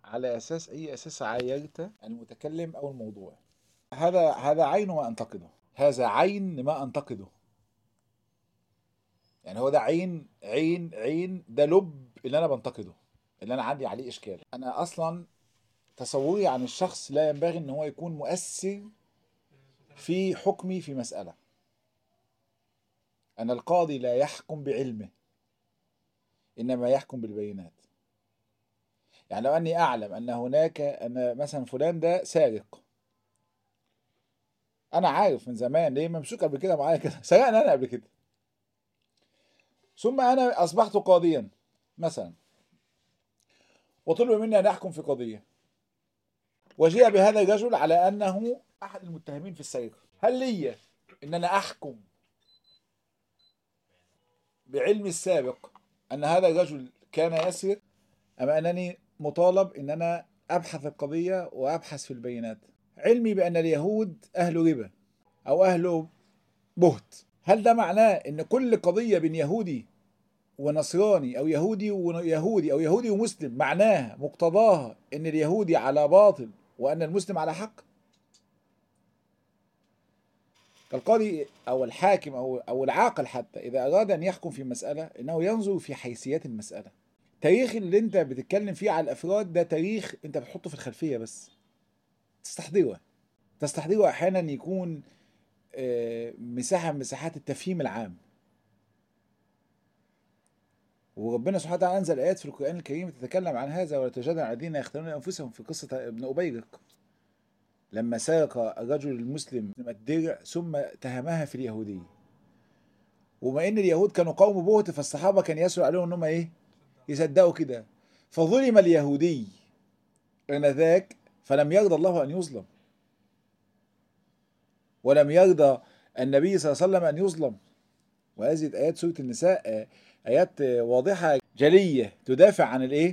على اساس اي اساس عايرت المتكلم او الموضوع هذا هذا عين ما انتقده هذا عين ما انتقده يعني هو ده عين عين عين ده لب اللي انا بنتقده اللي انا عندي عليه اشكال انا اصلا تصوري عن الشخص لا ينبغي ان هو يكون مؤثر في حكمي في مسألة أن القاضي لا يحكم بعلمه إنما يحكم بالبينات يعني لو أني أعلم أن هناك أن مثلا فلان ده سارق أنا عارف من زمان ليه ممسوك قبل كده معايا كده سرقنا أنا قبل كده ثم أنا أصبحت قاضيا مثلا وطلب مني أن أحكم في قضية وجيء بهذا الرجل على أنه أحد المتهمين في السرقة هل لي أن أنا أحكم بعلمي السابق أن هذا الرجل كان يسرق أم أنني مطالب أن أنا أبحث القضية وأبحث في البينات علمي بأن اليهود أهل ربا أو أهل بهت هل ده معناه أن كل قضية بين يهودي ونصراني أو يهودي ويهودي أو يهودي ومسلم معناها مقتضاها أن اليهودي على باطل وأن المسلم على حق القاضي أو الحاكم أو أو العاقل حتى إذا أراد أن يحكم في مسألة إنه ينظر في حيثيات المسألة. تاريخ اللي أنت بتتكلم فيه على الأفراد ده تاريخ أنت بتحطه في الخلفية بس. تستحضره. تستحضره أحيانا يكون مساحة من مساحات التفهيم العام. وربنا سبحانه وتعالى أنزل آيات في القرآن الكريم تتكلم عن هذا ولا تجادل على الذين يختارون أنفسهم في قصة ابن أبيرق. لما سرق الرجل المسلم الدرع ثم تهمها في اليهودية وما ان اليهود كانوا قوم بهت فالصحابة كان يسهل عليهم انهم ايه يصدقوا كده فظلم اليهودي انذاك فلم يرضى الله ان يظلم ولم يرضى النبي صلى الله عليه وسلم ان يظلم وهذه ايات سورة النساء ايات واضحة جلية تدافع عن الايه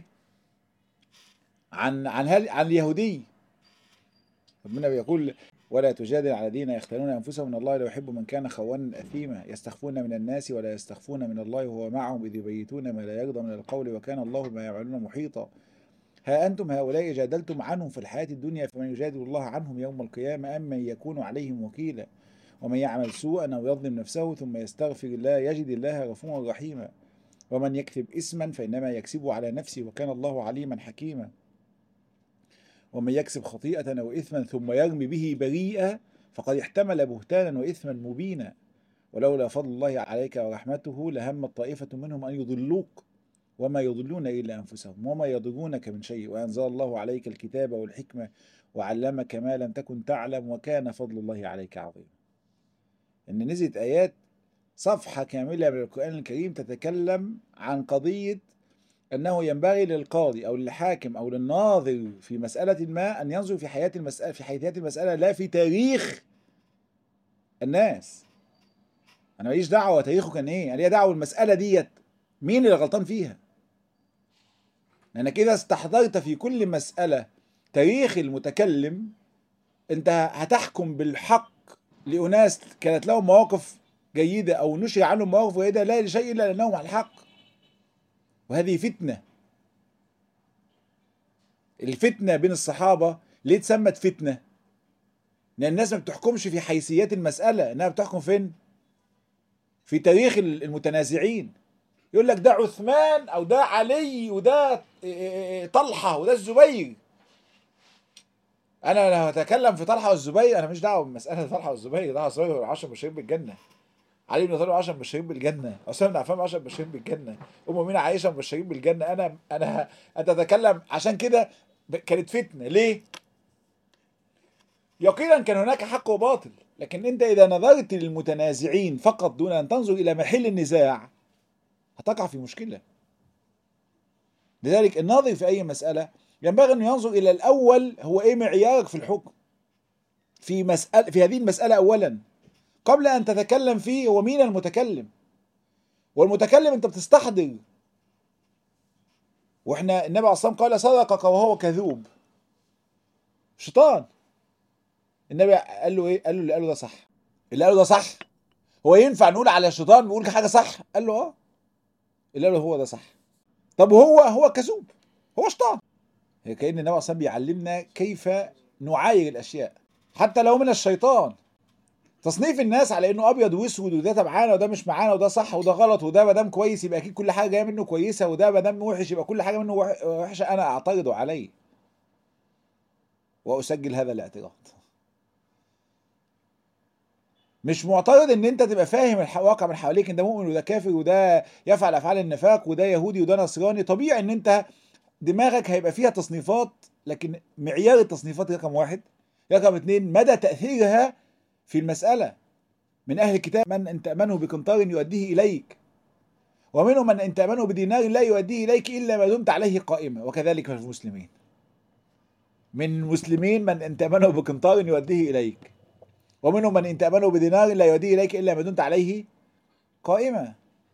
عن عن هل عن اليهودي ربنا بيقول ولا تجادل على الذين يختارون انفسهم ان الله لا يحب من كان خوانا اثيما يستخفون من الناس ولا يستخفون من الله وهو معهم اذ يبيتون ما لا يرضى من القول وكان الله بما يعملون محيطا ها انتم هؤلاء جادلتم عنهم في الحياه الدنيا فمن يجادل الله عنهم يوم القيامه ام من يكون عليهم وكيلا ومن يعمل سوءا او يظلم نفسه ثم يستغفر الله يجد الله غفورا رحيما ومن يكتب اسما فانما يكسبه على نفسه وكان الله عليما حكيما ومن يكسب خطيئة أو إثما ثم يرمي به بريئا فقد احتمل بهتانا وإثما مبينا ولولا فضل الله عليك ورحمته لهمت طائفة منهم أن يضلوك وما يضلون إلا أنفسهم وما يضرونك من شيء وأنزل الله عليك الكتاب والحكمة وعلمك ما لم تكن تعلم وكان فضل الله عليك عظيما إن نزلت آيات صفحة كاملة من القرآن الكريم تتكلم عن قضية أنه ينبغي للقاضي أو للحاكم أو للناظر في مسألة ما أن ينظر في حياة المسألة في حيثيات المسألة لا في تاريخ الناس أنا ماليش دعوة تاريخه كان إيه أنا ليا دعوة المسألة ديت مين اللي غلطان فيها لأنك إذا استحضرت في كل مسألة تاريخ المتكلم أنت هتحكم بالحق لأناس كانت لهم مواقف جيدة أو نشر عنهم مواقف جيدة لا لشيء إلا لأنهم على الحق وهذه فتنة الفتنة بين الصحابة ليه اتسمت فتنة؟ لأن الناس ما بتحكمش في حيثيات المسألة إنها بتحكم فين؟ في تاريخ المتنازعين يقول لك ده عثمان أو ده علي وده طلحة وده الزبير أنا لو هتكلم في طلحة والزبير أنا مش دعوة بمسألة طلحة والزبير طلحة والزبير 10 مبشرين بالجنة علي بن طالب 10 مبشرين بالجنه عثمان بن عفان 10 مبشرين بالجنه ام مين عائشه مبشرين بالجنه انا انا انت تتكلم عشان كده كانت فتنه ليه يقينا كان هناك حق وباطل لكن انت اذا نظرت للمتنازعين فقط دون ان تنظر الى محل النزاع هتقع في مشكله لذلك الناظر في اي مساله ينبغي انه ينظر الى الاول هو ايه معيارك في الحكم في مساله في هذه المساله اولا قبل ان تتكلم فيه هو مين المتكلم والمتكلم انت بتستحضر واحنا النبي عليه الصلاه والسلام قال صدقك وهو كذوب شيطان النبي قال له ايه قال له اللي قاله ده صح اللي قاله ده صح هو ينفع نقول على الشيطان بيقول حاجه صح قال له اه اللي قاله هو ده صح طب هو هو كذوب هو شيطان هي كأن النبي أصلا بيعلمنا كيف نعاير الأشياء حتى لو من الشيطان تصنيف الناس على انه ابيض واسود وده تبعانا وده مش معانا وده صح وده غلط وده ما دام كويس يبقى اكيد كل حاجه جايه منه كويسه وده ما دام وحش يبقى كل حاجه منه وح- وحشه انا اعترض عليه واسجل هذا الاعتراض مش معترض ان انت تبقى فاهم الح- الواقع من حواليك ان ده مؤمن وده كافر وده يفعل افعال النفاق وده يهودي وده نصراني طبيعي ان انت دماغك هيبقى فيها تصنيفات لكن معيار التصنيفات رقم واحد رقم اتنين مدى تأثيرها في المسألة من أهل الكتاب من أن تأمنه بقنطار يؤديه إليك ومنهم من أن تأمنه بدينار لا يؤديه إليك إلا ما دمت عليه قائمة وكذلك في المسلمين من المسلمين من أن تأمنه بقنطار يؤديه إليك ومنهم من أن تأمنه بدينار لا يؤديه إليك إلا ما دمت عليه قائمة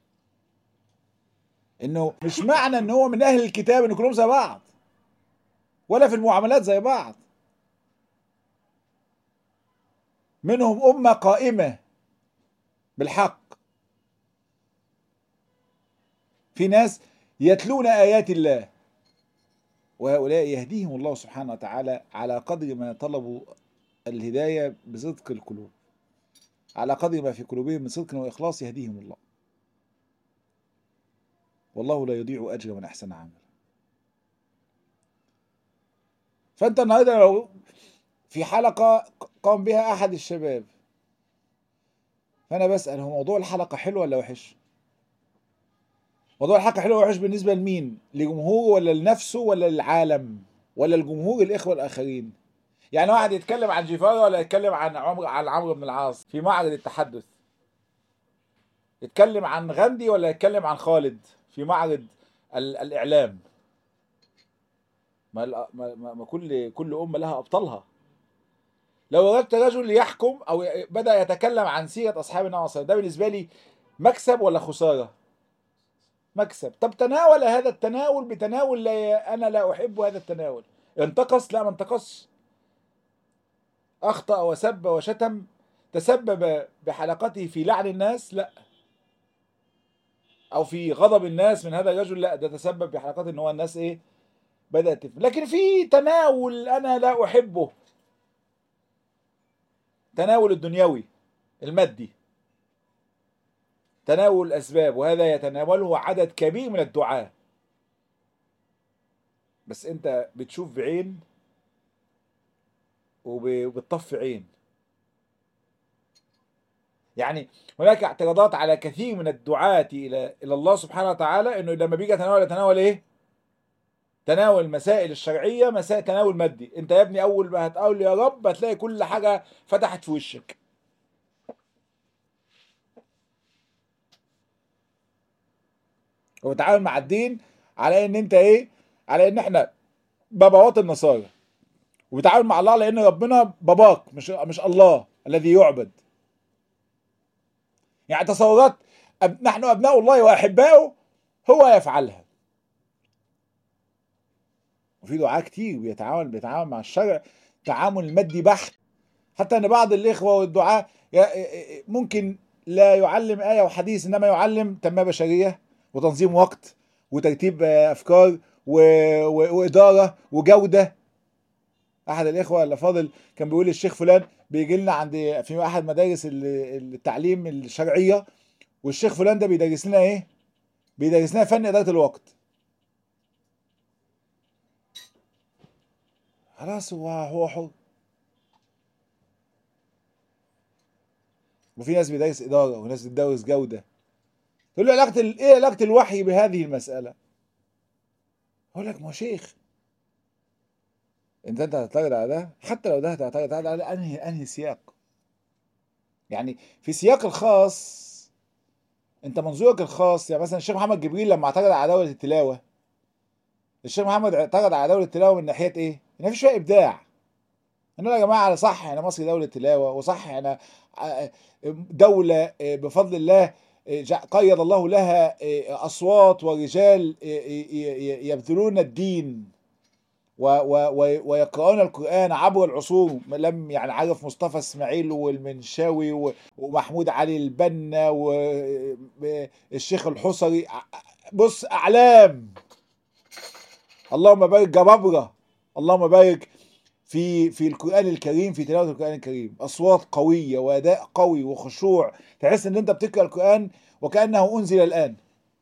إنه مش معنى إن هو من أهل الكتاب إن كلهم زي بعض ولا في المعاملات زي بعض منهم أمة قائمة بالحق في ناس يتلون آيات الله وهؤلاء يهديهم الله سبحانه وتعالى على قدر ما طلبوا الهداية بصدق القلوب على قدر ما في قلوبهم من صدق وإخلاص يهديهم الله والله لا يضيع أجر من أحسن عملا فأنت النهارده لو في حلقة قام بها أحد الشباب فأنا بسأل هو موضوع الحلقة حلو ولا وحش؟ موضوع الحلقة حلو ولا وحش بالنسبة لمين؟ لجمهوره ولا لنفسه ولا للعالم؟ ولا الجمهور الإخوة الآخرين؟ يعني واحد يتكلم عن جيفارا ولا يتكلم عن عمرو عن عمرو بن العاص في معرض التحدث يتكلم عن غاندي ولا يتكلم عن خالد في معرض ال- الإعلام ما, ال- ما, ما ما كل كل أمة لها أبطالها لو وجدت رجل يحكم او بدا يتكلم عن سيره اصحاب النبي صلى الله عليه وسلم ده بالنسبه لي مكسب ولا خساره مكسب طب تناول هذا التناول بتناول لا انا لا احب هذا التناول انتقص لا ما انتقصش اخطا وسب وشتم تسبب بحلقته في لعن الناس لا او في غضب الناس من هذا الرجل لا ده تسبب بحلقات ان هو الناس ايه بدات تفهم لكن في تناول انا لا احبه تناول الدنيوي المادي تناول الأسباب وهذا يتناوله عدد كبير من الدعاة بس أنت بتشوف بعين وب- وبتطفي عين يعني هناك اعتراضات على كثير من الدعاة إلى إلى الله سبحانه وتعالى إنه لما بيجي يتناول يتناول إيه؟ تناول المسائل الشرعية مسائل تناول مادي انت يا ابني اول ما هتقول يا رب هتلاقي كل حاجة فتحت في وشك وبتعامل مع الدين على ان انت ايه على ان احنا باباوات النصارى وبتعامل مع الله لان ربنا باباك مش مش الله الذي يعبد يعني تصورات أب... نحن ابناء الله واحباؤه هو يفعلها وفي دعاة كتير بيتعامل بيتعامل مع الشرع تعامل مادي بحت حتى ان بعض الاخوه والدعاة ي- ممكن لا يعلم ايه وحديث انما يعلم تنميه بشريه وتنظيم وقت وترتيب آه، افكار و... و... واداره وجوده احد الاخوه الافاضل كان بيقول الشيخ فلان بيجي لنا عند في احد مدارس ال- التعليم الشرعيه والشيخ فلان ده بيدرس لنا ايه؟ بيدرس لنا فن اداره الوقت خلاص هو هو حر وفي ناس بيدرس اداره وناس بتدرس جوده تقول له علاقه ال- ايه علاقه الوحي بهذه المساله؟ اقول لك ما هو شيخ انت انت هتعترض على ده حتى لو ده هتعترض على ده انهي انهي سياق يعني في سياق الخاص انت منظورك الخاص يعني مثلا الشيخ محمد جبريل لما اعترض على دوله التلاوه الشيخ محمد اعترض على دوله التلاوه من ناحيه ايه؟ ان مفيش فيها ابداع ان يا جماعه صح احنا مصر دوله تلاوه وصح احنا دوله بفضل الله جع- قيد الله لها اصوات ورجال يبذلون الدين و- و- و- ويقرؤون القرآن عبر العصور لم يعني عرف مصطفى اسماعيل والمنشاوي و- ومحمود علي البنا والشيخ الحصري بص أعلام اللهم بارك جبابرة اللهم بارك في في القران الكريم في تلاوه القران الكريم اصوات قويه واداء قوي وخشوع تحس ان انت بتقرا القران وكانه انزل الان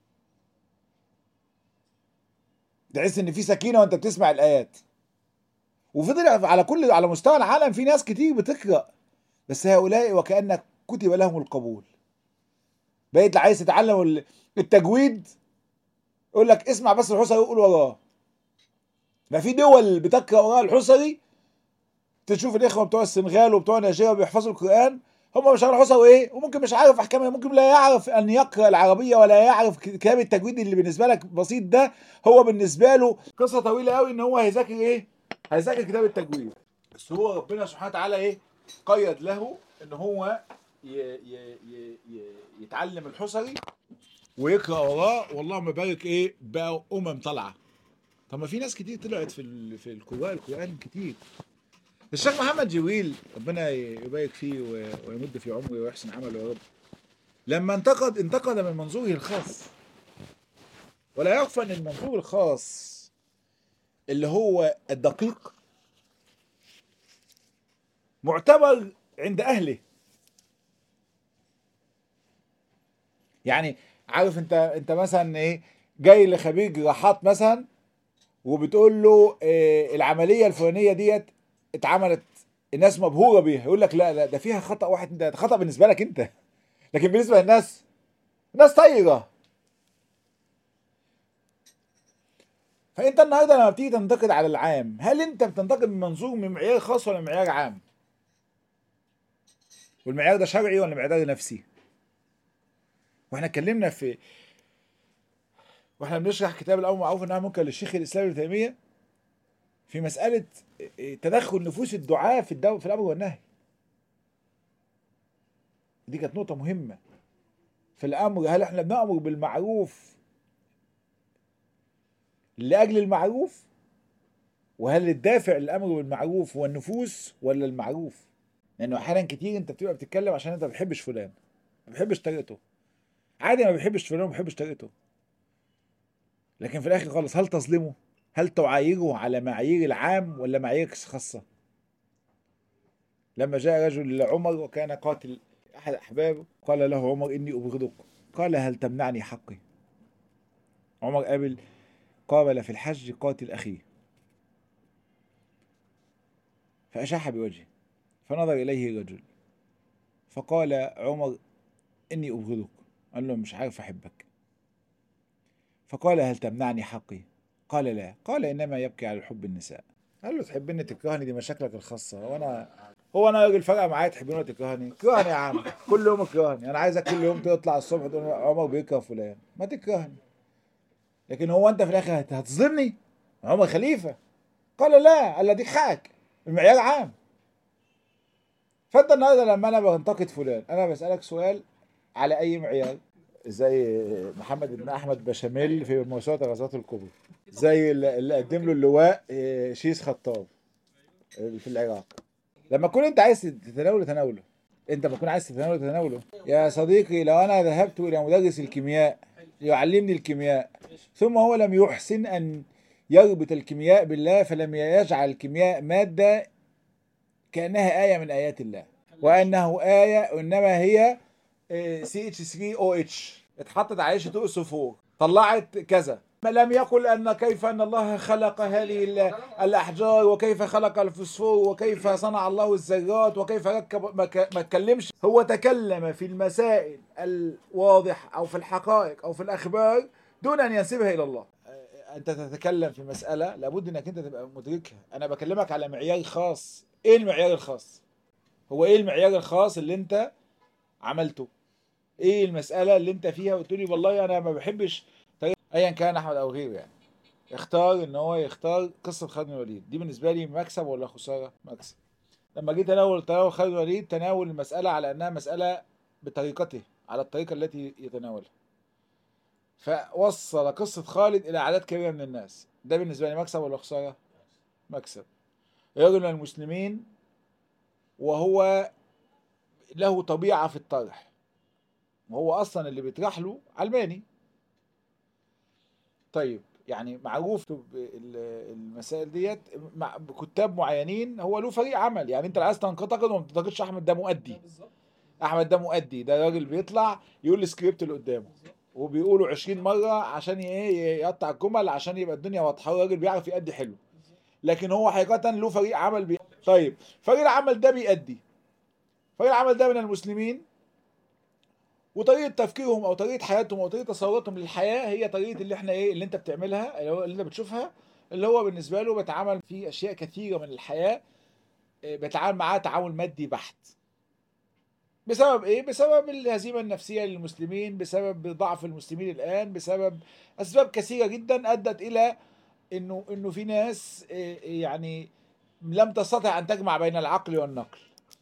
تحس ان في سكينه وانت بتسمع الايات وفضل على كل على مستوى العالم في ناس كتير بتقرا بس هؤلاء وكانك كتب لهم القبول بقيت عايز تتعلم التجويد يقول لك اسمع بس الحصري وقول وراه ما في دول بتقرا وراء الحصري تشوف الاخوه بتوع السنغال وبتوع نيجيريا بيحفظوا القران هم مش عارف حصري ايه وممكن مش عارف احكامها ممكن لا يعرف ان يقرا العربيه ولا يعرف كلام التجويد اللي بالنسبه لك بسيط ده هو بالنسبه له قصه طويله قوي ان هو هيذاكر ايه هيذاكر كتاب التجويد بس هو ربنا سبحانه وتعالى ايه قيد له ان هو ي ي ي ي يتعلم الحصري ويقرا وراه واللهم بارك ايه بقى امم طالعه طب ما في ناس كتير طلعت في ال... في القراء القران كتير الشيخ محمد جويل ربنا يبارك فيه ويمد في عمره ويحسن عمله يا رب لما انتقد انتقد من منظوره الخاص ولا يخفى ان المنظور الخاص اللي هو الدقيق معتبر عند اهله يعني عارف انت انت مثلا ايه جاي لخبير جراحات مثلا وبتقول له إيه العمليه الفلانيه ديت اتعملت الناس مبهوره بيها يقول لك لا لا ده فيها خطا واحد ده خطا بالنسبه لك انت لكن بالنسبه للناس الناس طايره فانت النهارده لما بتيجي تنتقد على العام هل انت بتنتقد من منظور من معيار خاص ولا معيار عام والمعيار ده شرعي ولا معيار نفسي واحنا اتكلمنا في واحنا بنشرح كتاب الامر معروف انها منكر للشيخ الاسلام ابن تيميه في مساله تدخل نفوس الدعاة في الدو في الامر والنهي دي كانت نقطه مهمه في الامر هل احنا بنامر بالمعروف لاجل المعروف وهل الدافع للامر بالمعروف هو النفوس ولا المعروف لانه احيانا كتير انت بتبقى بتتكلم عشان انت ما بتحبش فلان ما بتحبش طريقته عادي ما بيحبش فلان ما بيحبش طريقته لكن في الاخر خالص هل تظلمه هل تعايره على معايير العام ولا معايير خاصة لما جاء رجل لعمر وكان قاتل أحد أحبابه قال له عمر إني أبغضك قال هل تمنعني حقي عمر قابل قابل في الحج قاتل أخيه فأشاح بوجهه فنظر إليه رجل فقال عمر إني أبغضك قال له مش عارف أحبك فقال هل تمنعني حقي قال لا قال انما يبكي على حب النساء قال له تحبني تكرهني دي مشاكلك الخاصه وانا هو انا راجل فرقه معايا تحبني ولا تكرهني اكرهني يا عم كل يوم اكرهني انا عايزك كل يوم تطلع الصبح تقول عمر بيكره فلان ما تكرهني لكن هو انت في الاخر هتظلمني عمر خليفه قال لا قال دي حقك المعيار عام فانت النهارده لما انا بنتقد فلان انا بسالك سؤال على اي معيار زي محمد بن احمد بشاميل في موسوعه الغزوات الكبرى زي اللي قدم له اللواء شيس خطاب في العراق لما تكون انت عايز تتناوله تناوله انت ما تكون عايز تتناوله تناوله يا صديقي لو انا ذهبت الى مدرس الكيمياء يعلمني الكيمياء ثم هو لم يحسن ان يربط الكيمياء بالله فلم يجعل الكيمياء ماده كانها ايه من ايات الله وانه ايه انما هي سي اتش 3 او اتش اتحطت على اتش 2 اس 4 طلعت كذا ما لم يقل ان كيف ان الله خلق هذه الاحجار وكيف خلق الفوسفور وكيف صنع الله الذرات وكيف ركب ما اتكلمش هو تكلم في المسائل الواضح او في الحقائق او في الاخبار دون ان ينسبها الى الله انت تتكلم في مساله لابد انك انت تبقى مدركها انا بكلمك على معيار خاص ايه المعيار الخاص هو ايه المعيار الخاص اللي انت عملته ايه المساله اللي انت فيها وتقول لي والله انا ما بحبش ايا كان احمد او غيره يعني اختار ان هو يختار قصه خالد بن الوليد دي بالنسبه لي مكسب ولا خساره مكسب لما جيت اناول تناول خالد بن الوليد تناول المساله على انها مساله بطريقته على الطريقه التي يتناولها فوصل قصه خالد الى اعداد كبيره من الناس ده بالنسبه لي مكسب ولا خساره مكسب رجل من المسلمين وهو له طبيعه في الطرح وهو اصلا اللي بيطرح له علماني طيب يعني معروف ب- ال- المسائل ديت مع كتاب معينين هو له فريق عمل يعني انت لو عايز تنتقد وما تنتقدش احمد ده مؤدي بالظبط احمد ده مؤدي ده راجل بيطلع يقول السكريبت اللي قدامه بالظبط وبيقوله 20 مره عشان ي- ايه يقطع الجمل عشان يبقى الدنيا واضحه الراجل بيعرف يأدي حلو بالظبط لكن هو حقيقه له فريق عمل بي... طيب فريق العمل ده بيأدي فريق العمل ده من المسلمين وطريقه تفكيرهم او طريقه حياتهم او طريقه تصوراتهم للحياه هي طريقه اللي احنا ايه اللي انت بتعملها اللي, هو اللي انت بتشوفها اللي هو بالنسبه له بيتعامل في اشياء كثيره من الحياه إيه، بيتعامل معاها تعامل مادي بحت بسبب ايه بسبب الهزيمه النفسيه للمسلمين بسبب ضعف المسلمين الان بسبب اسباب كثيره جدا ادت الى انه انه في ناس إيه، يعني لم تستطع ان تجمع بين العقل والنقل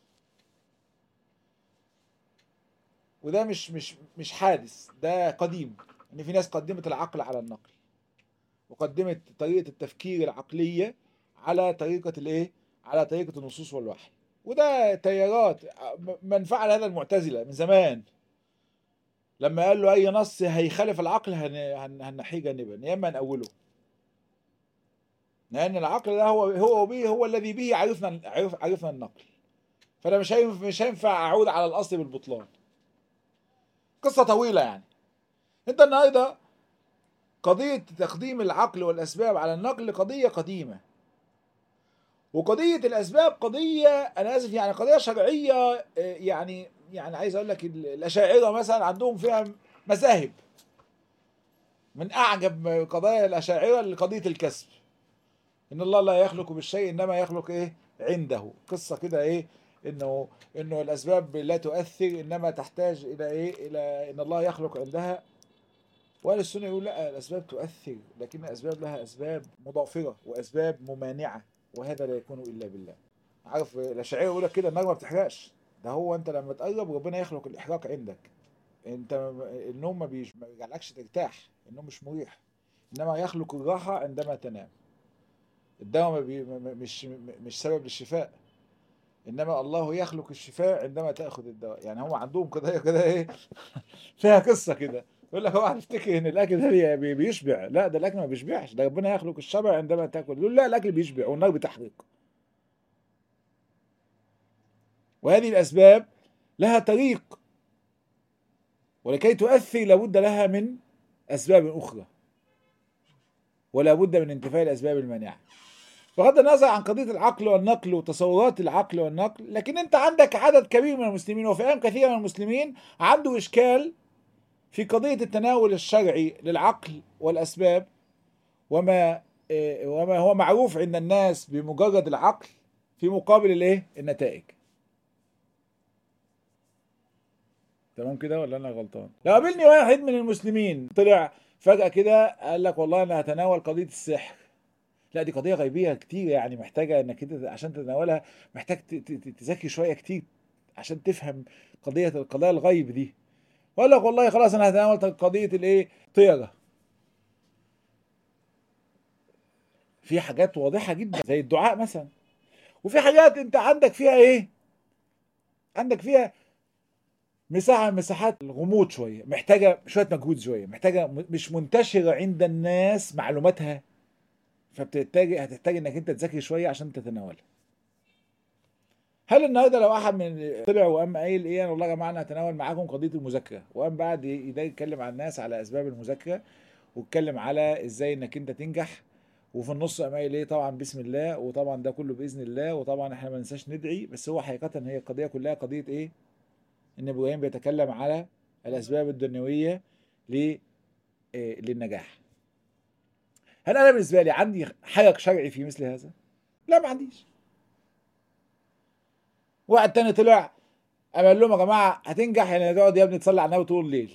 وده مش مش مش حادث ده قديم ان في ناس قدمت العقل على النقل وقدمت طريقه التفكير العقليه على طريقه الايه على طريقه النصوص والوحي وده تيارات من فعل هذا المعتزله من زمان لما قال له اي نص هيخالف العقل هن- هن- هنحيه جانبا يا اما نأوله لان العقل ده هو هو به هو الذي به عرفنا عرف عرفنا النقل فانا مش هينفع مش هينفع اعود على الاصل بالبطلان قصه طويله يعني انت النهارده قضيه تقديم العقل والاسباب على النقل قضيه قديمه وقضيه الاسباب قضيه انا اسف يعني قضيه شرعيه آه، يعني يعني عايز اقول لك ال- الاشاعره مثلا عندهم فيها مذاهب من اعجب قضايا الاشاعره قضيه الكسب ان الله لا يخلق بالشيء انما يخلق ايه عنده قصه كده ايه انه انه الاسباب لا تؤثر انما تحتاج الى ايه الى ان الله يخلق عندها واهل السنه يقول لا الاسباب تؤثر لكن الاسباب لها اسباب مضافره واسباب ممانعه وهذا لا يكون الا بالله عارف الاشاعره يقول لك كده النار ما بتحرقش ده هو انت لما تقرب ربنا يخلق الاحراق عندك انت النوم ما بيش- ما بيجعلكش ترتاح النوم مش مريح انما يخلق الراحه عندما تنام الدواء ما بي ما- ما- مش مش سبب للشفاء انما الله يخلق الشفاء عندما تاخذ الدواء يعني هم عندهم قضيه كده ايه فيها قصه كده يقول لك اوعى تفتكر ان الاكل ده بي- بي- بيشبع لا ده الاكل ما بيشبعش ده ربنا يخلق الشبع عندما تاكل يقول لا الاكل بيشبع والنار بتحرق وهذه الاسباب لها طريق ولكي تؤثر لابد لها من اسباب اخرى ولا بد من انتفاء الاسباب المانعه بغض النظر عن قضيه العقل والنقل وتصورات العقل والنقل لكن انت عندك عدد كبير من المسلمين وفئام كثيره من المسلمين عنده اشكال في قضيه التناول الشرعي للعقل والاسباب وما إيه، وما هو معروف عند الناس بمجرد العقل في مقابل الايه النتائج تمام كده ولا انا غلطان لو قابلني واحد من المسلمين طلع فجأة كده قال لك والله انا هتناول قضية السحر لا دي قضية غيبية كتير يعني محتاجة انك انت عشان تتناولها محتاج ت- ت- ت- تذاكر شوية كتير عشان تفهم قضية القضايا الغيب دي وقال لك والله خلاص انا هتناول قضية الايه طيرة في حاجات واضحة جدا زي الدعاء مثلا وفي حاجات انت عندك فيها ايه عندك فيها مساحة مساحات غموض شوية محتاجة شوية مجهود شوية محتاجة م- مش منتشرة عند الناس معلوماتها فبتحتاج هتحتاج انك انت تذاكر شوية عشان تتناولها هل النهارده لو احد من طلع وقام قايل ايه انا والله يا جماعه انا هتناول معاكم قضيه المذاكره وقام بعد ي- ده يتكلم على الناس على اسباب المذاكره واتكلم على ازاي انك انت تنجح وفي النص قام قايل ايه طبعا بسم الله وطبعا ده كله باذن الله وطبعا احنا ما ننساش ندعي بس هو حقيقه هي القضيه كلها قضيه ايه؟ ان ابراهيم بيتكلم على الاسباب الدنيويه ل إيه، للنجاح. هل انا بالنسبه لي عندي حرج شرعي في مثل هذا؟ لا ما عنديش. واحد تاني طلع قام قال لهم يا جماعه هتنجح يعني تقعد يا ابني تصلي على النبي طول الليل.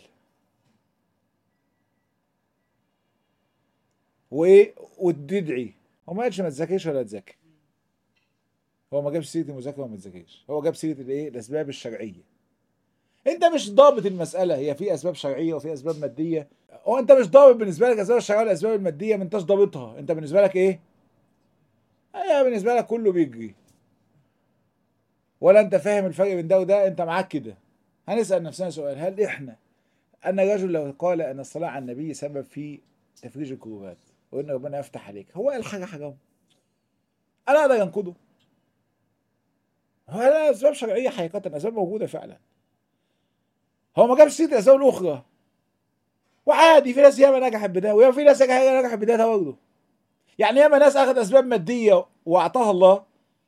وايه وتدعي هو ما قالش ما تذاكرش ولا تذاكر هو ما جابش سيره المذاكره وما تذاكرش هو جاب سيره الايه الاسباب الشرعيه انت مش ضابط المساله هي في اسباب شرعيه وفي اسباب ماديه هو انت مش ضابط بالنسبه لك الاسباب الشرعيه والاسباب الماديه ما انتش ضابطها انت بالنسبه لك ايه هي بالنسبه لك كله بيجري ولا انت فاهم الفرق بين ده وده انت معاك كده هنسال نفسنا سؤال هل احنا ان الرجل لو قال ان الصلاه على النبي سبب في تفريج الكروبات وان ربنا يفتح عليك هو قال حاجه حرام انا اقدر انقضه هو لا اسباب شرعيه حقيقه اسباب موجوده فعلا هو ما جابش سيره الاسباب الاخرى وعادي في ناس ياما نجحت بده وياما في ناس نجحت بده برضه يعني ياما ناس اخذ اسباب ماديه واعطاها الله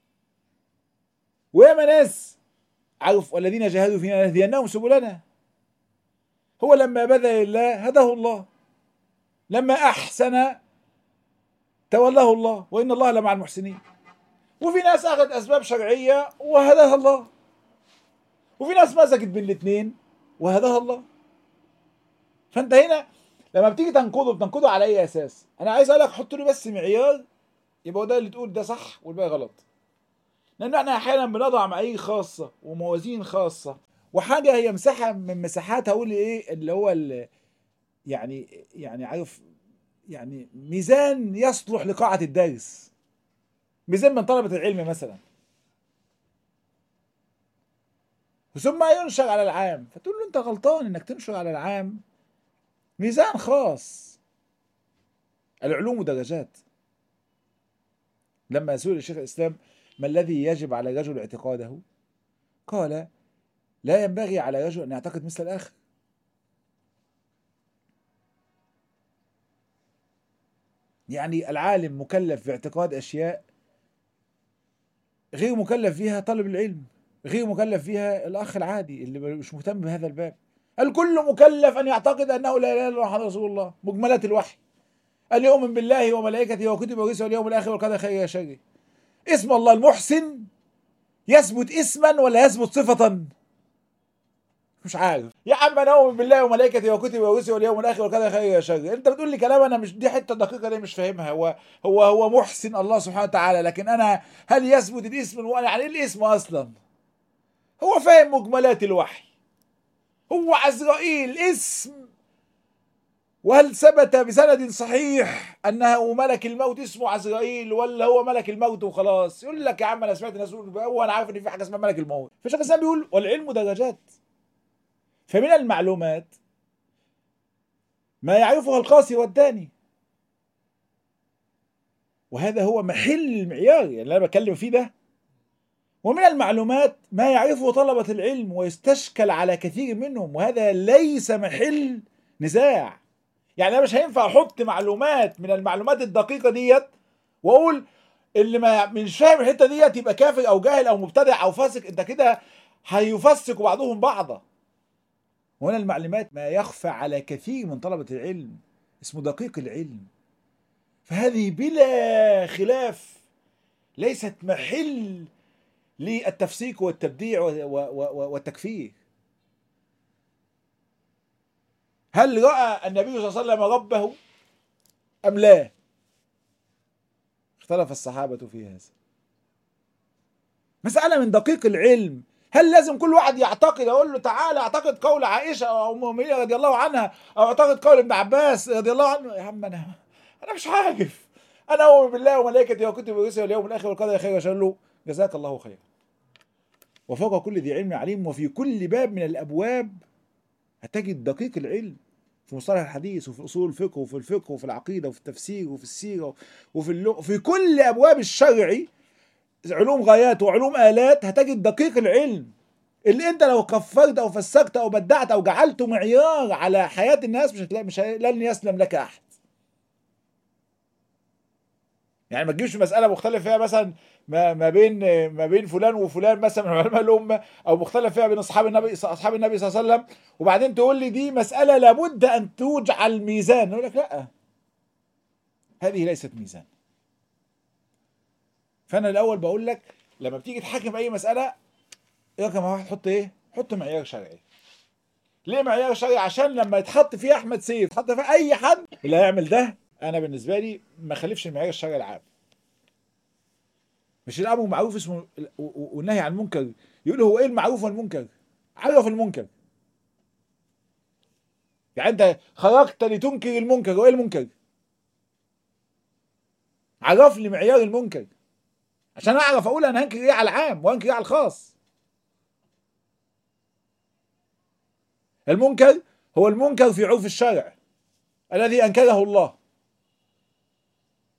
وياما ناس عرف والذين جاهدوا فينا لنهدينهم سبلنا هو لما بذل الله هداه الله لما احسن تولاه الله وان الله لمع المحسنين وفي ناس اخذت اسباب شرعيه وهداها الله وفي ناس مسكت بين الاثنين وهداها الله فانت هنا لما بتيجي تنقضه بتنقضه على اي اساس انا عايز اقول لك حط لي بس معيار يبقى هو ده اللي تقول ده صح والباقي غلط لان احنا احيانا بنضع معايير خاصه وموازين خاصه وحاجه هي مساحه من مساحات هقول ايه اللي هو اللي يعني يعني عارف يعني ميزان يصلح لقاعه الدرس ميزان من طلبه العلم مثلا ثم ينشر على العام فتقول له انت غلطان انك تنشر على العام ميزان خاص العلوم درجات لما سئل الشيخ الاسلام ما الذي يجب على الرجل اعتقاده قال لا ينبغي على الرجل ان يعتقد مثل الاخر يعني العالم مكلف باعتقاد اشياء غير مكلف فيها طالب العلم غير مكلف فيها الاخ العادي اللي مش مهتم بهذا الباب الكل مكلف ان يعتقد انه لا اله الا الله محمد رسول الله مجملات الوحي ان يؤمن بالله وملائكته وكتبه ورسله واليوم الاخر والقدر خير وشر اسم الله المحسن يثبت اسما ولا يثبت صفة؟ مش عارف يا عم انا اؤمن بالله وملائكته وكتبه ورسله واليوم الاخر والقدر خير وشر انت بتقول لي كلام انا مش دي حته دقيقه دي مش فاهمها هو هو هو محسن الله سبحانه وتعالى لكن انا هل يثبت الاسم وانا يعني ايه الاسم اصلا؟ هو فاهم مجملات الوحي هو عزرائيل اسم وهل ثبت بسند صحيح انه ملك الموت اسمه عزرائيل ولا هو ملك الموت وخلاص يقول لك يا عم انا سمعت ناس يقول هو انا عارف ان في حاجه اسمها ملك الموت فشيخ الاسلام بيقول والعلم درجات فمن المعلومات ما يعرفها القاسي والداني وهذا هو محل المعيار يعني اللي انا بتكلم فيه ده ومن المعلومات ما يعرفه طلبة العلم ويستشكل على كثير منهم وهذا ليس محل نزاع يعني انا مش هينفع احط معلومات من المعلومات الدقيقة ديت واقول اللي ما مش فاهم الحتة ديت يبقى كافر او جاهل او مبتدع او فاسق انت كده هيفسق بعضهم بعضا وهنا المعلومات ما يخفى على كثير من طلبة العلم اسمه دقيق العلم فهذه بلا خلاف ليست محل للتفسيق والتبديع والتكفير هل رأى النبي صلى الله عليه وسلم ربه أم لا اختلف الصحابة في هذا مسألة من دقيق العلم هل لازم كل واحد يعتقد اقول له تعالى اعتقد قول عائشه او ام المؤمنين رضي الله عنها او اعتقد قول ابن عباس رضي الله عنه يا عم انا انا مش عارف انا اؤمن بالله وملائكته وكتبه ورسله واليوم الاخر والقدر خير وشر له جزاك الله خيرا وفوق كل ذي علم عليم وفي كل باب من الابواب هتجد دقيق العلم في مصطلح الحديث وفي اصول الفقه وفي الفقه وفي العقيده وفي التفسير وفي السيره وفي اللغه في كل ابواب الشرعي علوم غايات وعلوم آلات هتجد دقيق العلم اللي انت لو كفرت او فسقت او بدعت او جعلته معيار على حياة الناس مش هتلاقي مش ه- لن يسلم لك احد يعني ما تجيبش مسألة مختلف فيها مثلا ما ما بين ما بين فلان وفلان مثلا من علماء الأمة أو مختلف فيها بين أصحاب النبي أصحاب النبي صلى الله عليه وسلم وبعدين تقول لي دي مسألة لابد أن توجعل ميزان أقول لك لا هذه ليست ميزان فانا الاول بقول لك لما بتيجي تحكم اي مساله رقم واحد حط ايه؟ حط معيار شرعي. ليه معيار شرعي؟ عشان لما يتحط فيه احمد سيف يتحط فيه اي حد اللي هيعمل ده انا بالنسبه لي ما خالفش المعيار الشرعي العام. مش الامر معروف اسمه و- و- والنهي عن المنكر يقول هو ايه المعروف والمنكر؟ عرف المنكر. يعني انت خرجت لتنكر المنكر وايه المنكر؟ عرف لي معيار المنكر. عشان اعرف اقول انا هنكر ايه على العام وهنكر ايه على الخاص المنكر هو المنكر في عرف الشرع الذي انكره الله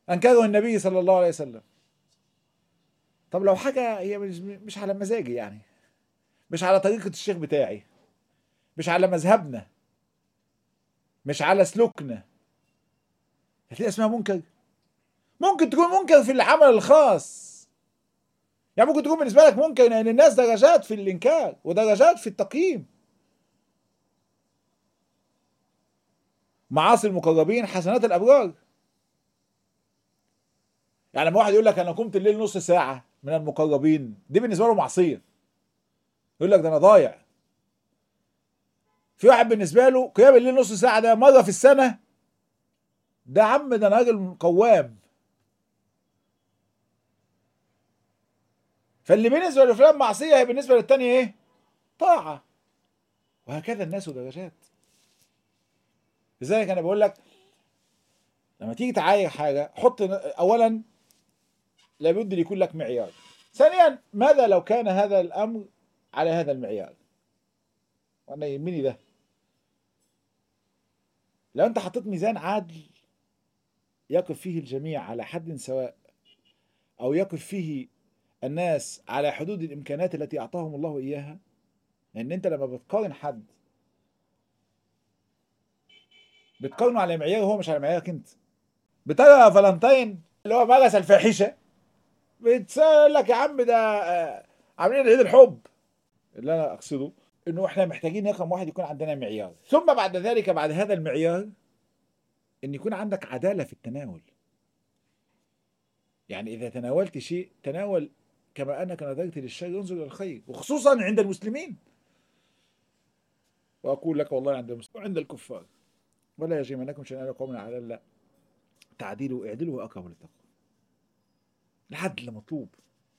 انكره النبي صلى الله عليه وسلم طب لو حاجه هي مش مش على مزاجي يعني مش على طريقه الشيخ بتاعي مش على مذهبنا مش على سلوكنا هتلاقي اسمها منكر ممكن تكون منكر في العمل الخاص يعني ممكن تكون بالنسبه لك منكر لان الناس درجات في الانكار ودرجات في التقييم معاصي المقربين حسنات الابرار يعني لما واحد يقول لك انا قمت الليل نص ساعه من المقربين دي بالنسبه له معصيه يقول لك ده انا ضايع في واحد بالنسبه له قيام الليل نص ساعه ده مره في السنه ده عم ده انا راجل قوام فاللي بالنسبه لفلان معصيه هي بالنسبه للتاني ايه؟ طاعه وهكذا الناس درجات لذلك انا بقول لك لما تيجي تعاير حاجه حط اولا لابد ان يكون لك معيار ثانيا ماذا لو كان هذا الامر على هذا المعيار وانا يهمني ده لو انت حطيت ميزان عادل يقف فيه الجميع على حد سواء او يقف فيه الناس على حدود الامكانات التي اعطاهم الله اياها لان انت لما بتقارن حد بتقارنه على معياره هو مش على معيارك انت بترى فالنتين اللي هو مارس الفاحشه بتقول لك يا عم ده عاملين عيد الحب اللي انا اقصده انه احنا محتاجين رقم واحد يكون عندنا معيار ثم بعد ذلك بعد هذا المعيار ان يكون عندك عداله في التناول يعني اذا تناولت شيء تناول كما انك نظرت للشر انظر الى الخير وخصوصا عند المسلمين واقول لك والله عند المسلمين وعند الكفار ولا يجرمنكم شنآن قوم على لا تعديلوا اعدلوا واقربوا للتقوى العدل مطلوب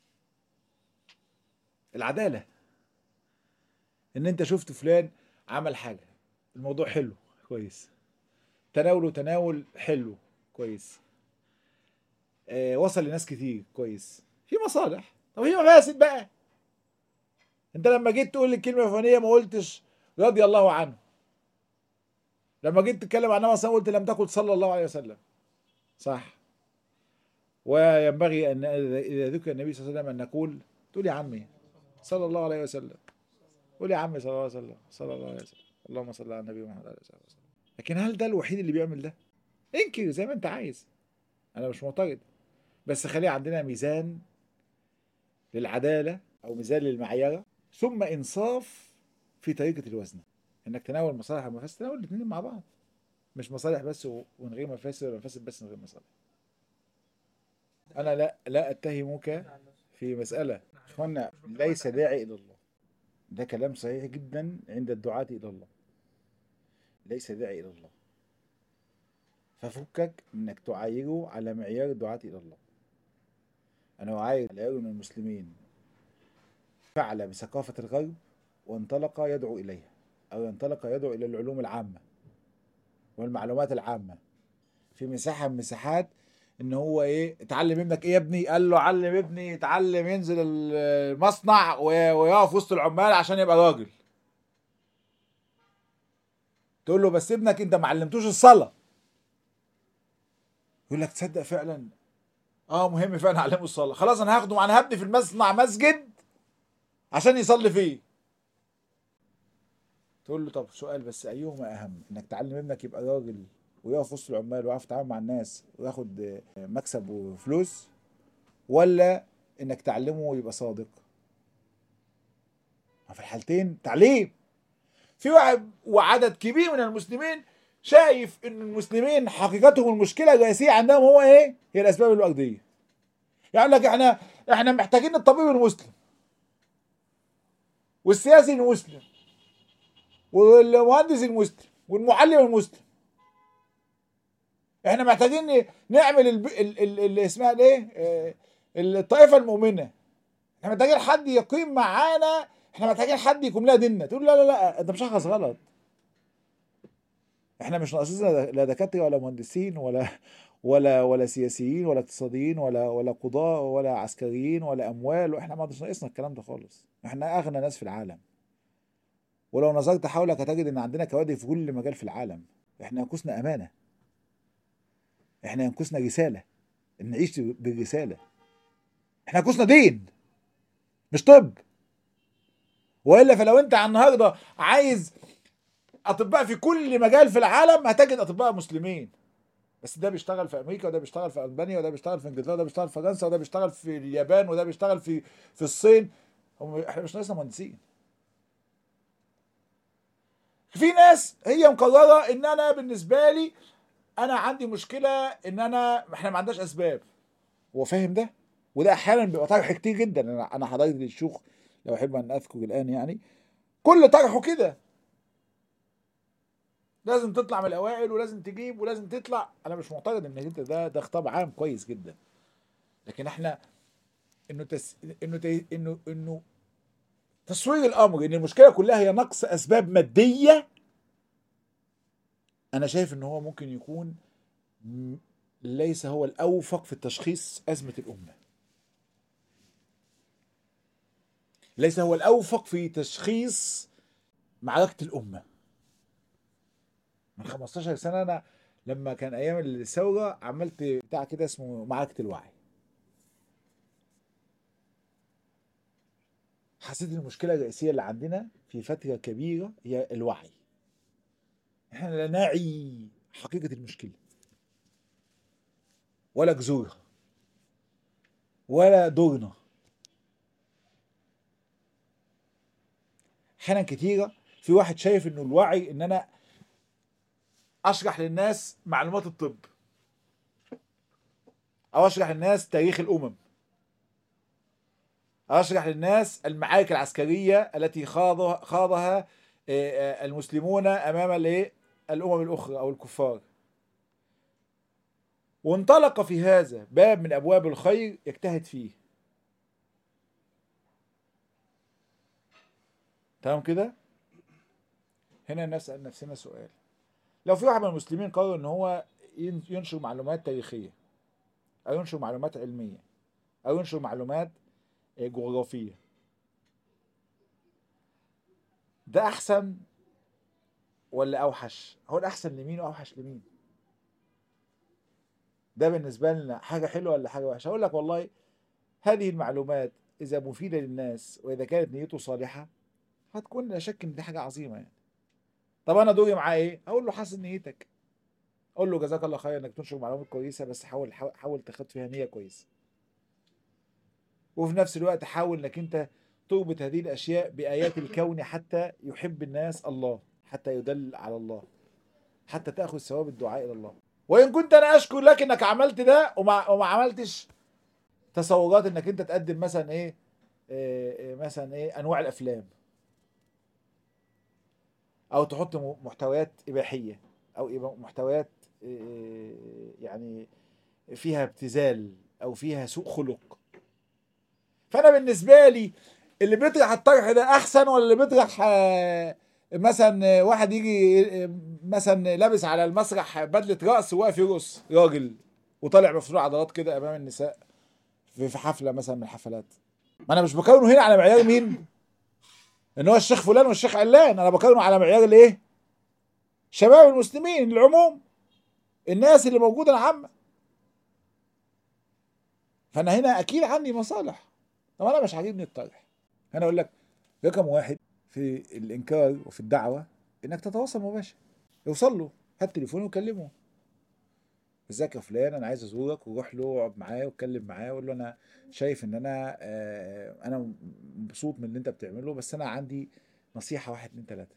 العداله ان انت شفت فلان عمل حاجه الموضوع حلو كويس تناوله تناول حلو كويس آه وصل لناس كتير كويس في مصالح طب هي مفاسد بقى انت لما جيت تقول الكلمه الفلانيه ما قلتش رضي الله عنه لما جيت تتكلم عن النبي قلت لم تقل صلى الله عليه وسلم صح وينبغي ان اذا ذكر النبي صلى الله عليه وسلم ان نقول تقول يا عمي صلى الله عليه وسلم قول يا عمي صلى الله عليه وسلم صلى الله عليه وسلم اللهم صل على النبي محمد عليه الصلاه والسلام لكن هل ده الوحيد اللي بيعمل ده؟ انكر زي ما انت عايز انا مش معترض بس خلي عندنا ميزان للعداله او ميزان للمعيره ثم انصاف في طريقه الوزن انك تناول مصالح ومفاسد تناول الاثنين مع بعض مش مصالح بس ومن غير مفاسد ولا مفاسد بس من غير مصالح انا لا لا اتهمك في مساله اخوانا ليس داعي الى الله ده كلام صحيح جدا عند الدعاة الى الله ليس داعي الى الله ففكك انك تعايره على معيار الدعاة الى الله انا اعاير على من المسلمين فعل بثقافة الغرب وانطلق يدعو اليها او ينطلق يدعو الى العلوم العامة والمعلومات العامة في مساحة من مساحات ان هو ايه اتعلم ابنك ايه يا ابني قال له علم ابني يتعلم ينزل المصنع ويقف وسط العمال عشان يبقى راجل تقول له بس ابنك انت ما علمتوش الصلاه يقول لك تصدق فعلا اه مهم فعلا اعلمه الصلاه خلاص انا هاخده انا هبني في المصنع مسجد عشان يصلي فيه تقول له طب سؤال بس ايهما اهم انك تعلم ابنك يبقى راجل ويقف وسط العمال ويعرف يتعامل مع الناس وياخد مكسب وفلوس ولا انك تعلمه يبقى صادق في الحالتين تعليم في واحد وعدد كبير من المسلمين شايف ان المسلمين حقيقتهم المشكله الرئيسيه عندهم هو ايه؟ هي الاسباب الورديه. يعني لك احنا احنا محتاجين الطبيب المسلم والسياسي المسلم والمهندس المسلم والمعلم المسلم احنا محتاجين نعمل اللي اسمها الايه الطائفه المؤمنه احنا محتاجين حد يقيم معانا احنا محتاجين حد يقوم لنا ديننا تقول لا لا لا انت مشخص غلط احنا مش ناقصين لا دكاتره ولا مهندسين ولا ولا ولا سياسيين ولا اقتصاديين ولا ولا قضاة ولا عسكريين ولا اموال واحنا ما ناقصنا الكلام ده خالص احنا اغنى ناس في العالم ولو نظرت حولك هتجد ان عندنا كوادر في كل مجال في العالم احنا ينقصنا امانه احنا ينقصنا رساله ان نعيش بالرساله احنا كوسنا دين مش طب والا فلو انت على النهارده عايز اطباء في كل مجال في العالم هتجد اطباء مسلمين بس ده بيشتغل في امريكا وده بيشتغل في المانيا وده بيشتغل في انجلترا وده بيشتغل في فرنسا وده بيشتغل في اليابان وده بيشتغل في في الصين هم احنا مش ناقصنا مهندسين في ناس هي مقرره ان انا بالنسبه لي انا عندي مشكله ان انا احنا ما عندناش اسباب هو فاهم ده وده احيانا بيبقى طرح كتير جدا انا انا حضرت للشيوخ لو احب ان اذكر الان يعني كل طرحه كده لازم تطلع من الاوائل ولازم تجيب ولازم تطلع انا مش معتقد ان انت ده ده خطاب عام كويس جدا لكن احنا انه تس... انه ت... انه انه تصوير الامر ان المشكله كلها هي نقص اسباب ماديه انا شايف ان هو ممكن يكون م- ليس هو الاوفق في التشخيص ازمه الامه ليس هو الاوفق في تشخيص معركه الامه من 15 سنه انا لما كان ايام الثوره عملت بتاع كده اسمه معركه الوعي حسيت ان المشكله الرئيسيه اللي عندنا في فتره كبيره هي الوعي احنا لا نعي حقيقه المشكله ولا جذورها ولا دورنا احيانا كتيره في واحد شايف انه الوعي ان انا اشرح للناس معلومات الطب او اشرح للناس تاريخ الامم أو اشرح للناس المعارك العسكريه التي خاضها خاضها آه، آه، المسلمون امام الايه الامم الاخرى او الكفار وانطلق في هذا باب من ابواب الخير يجتهد فيه تمام كده هنا نسال نفسنا سؤال لو في واحد من المسلمين قرر ان هو ين- ينشر معلومات تاريخيه او ينشر معلومات علميه او ينشر معلومات آه، جغرافيه ده احسن ولا اوحش هو الاحسن لمين واوحش لمين ده بالنسبه لنا حاجه حلوه ولا حاجه وحشه اقول لك والله هذه المعلومات اذا مفيده للناس واذا كانت نيته صالحه هتكون لا شك ان دي حاجه عظيمه يعني طب انا دوري معاه ايه اقول له حسن نيتك اقول له جزاك الله خير انك تنشر معلومات كويسه بس حاول حاول, حاول تاخد فيها نيه كويسه وفي نفس الوقت حاول انك انت تربط هذه الاشياء بايات الكون حتى يحب الناس الله حتى يدل على الله حتى تاخذ ثواب الدعاء الى الله وان كنت انا اشكر لك انك عملت ده وما, وما عملتش تصورات انك انت تقدم مثلا ايه, إيه, إيه مثلا ايه انواع الافلام او تحط م- محتويات اباحيه او إبا- محتويات إيه، يعني فيها ابتذال او فيها سوء خلق فانا بالنسبه لي اللي بيطرح الطرح ده احسن ولا اللي بيطرح آه، مثلا واحد يجي آه، مثلا لابس على المسرح بدله رقص وواقف يرقص راجل وطالع مفروع عضلات كده امام النساء في في حفله مثلا من الحفلات ما انا مش بقارنه هنا على معيار مين ان هو الشيخ فلان والشيخ علان انا بقارنه على معيار الايه شباب المسلمين العموم الناس اللي موجوده العامه فانا هنا اكيد عندي مصالح طب انا مش عاجبني الطرح انا اقول لك رقم واحد في الانكار وفي الدعوه انك تتواصل مباشر يوصل له هات تليفونه وكلمه ازيك يا فلان انا عايز ازورك وروح له واقعد معاه واتكلم معاه وقول له انا شايف ان انا آه، انا مبسوط من اللي انت بتعمله بس انا عندي نصيحه واحد اتنين تلاته